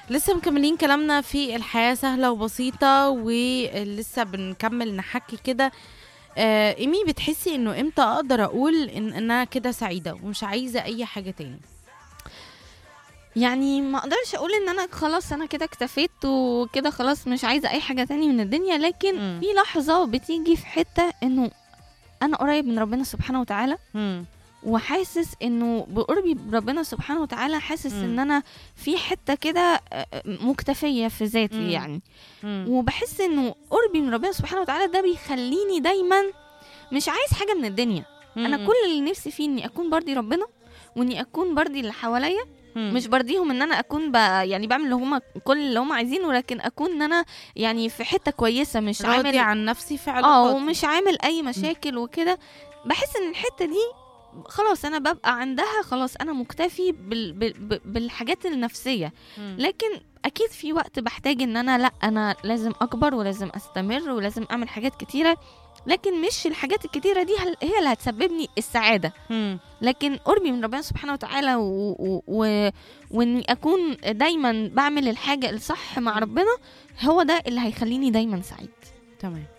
لسه مكملين كلامنا في الحياة سهلة وبسيطة ولسه بنكمل نحكي كده آه، ايمي بتحسي انه امتى اقدر اقول ان إن انا كده سعيدة ومش عايزة اي حاجة تاني يعني ما اقدرش اقول ان انا خلاص انا كده اكتفيت وكده خلاص مش عايزه اي حاجه تاني من الدنيا لكن مم. في لحظه بتيجي في حته انه انا قريب من ربنا سبحانه وتعالى مم. وحاسس انه بقربي بربنا سبحانه وتعالى حاسس مم. ان انا في حته كده آه، مكتفيه في ذاتي مم. يعني مم. وبحس انه قربي من ربنا سبحانه وتعالى ده بيخليني دايما مش عايز حاجه من الدنيا انا مم. كل اللي نفسي فيه اني اكون برضي ربنا واني اكون برضي اللي حواليا مم. مش برضيهم ان انا اكون ب... يعني بعمل اللي هما كل اللي هما عايزينه لكن اكون ان انا يعني في حته كويسه مش راضي عامل عن نفسي في اه علاقاتي ومش عامل اي مشاكل وكده بحس ان الحته دي خلاص انا ببقى عندها خلاص انا مكتفي بال... بال... بال- بالحاجات النفسيه مم. لكن اكيد في وقت بحتاج ان انا لا انا لازم اكبر ولازم استمر ولازم اعمل حاجات كتيره لكن مش الحاجات الكتيره دي هل- هي اللي هتسببني السعاده مم. لكن قربي من ربنا سبحانه وتعالى و... و... و... واني اكون دايما بعمل الحاجه الصح مع ربنا هو ده اللي هيخليني دايما سعيد تمام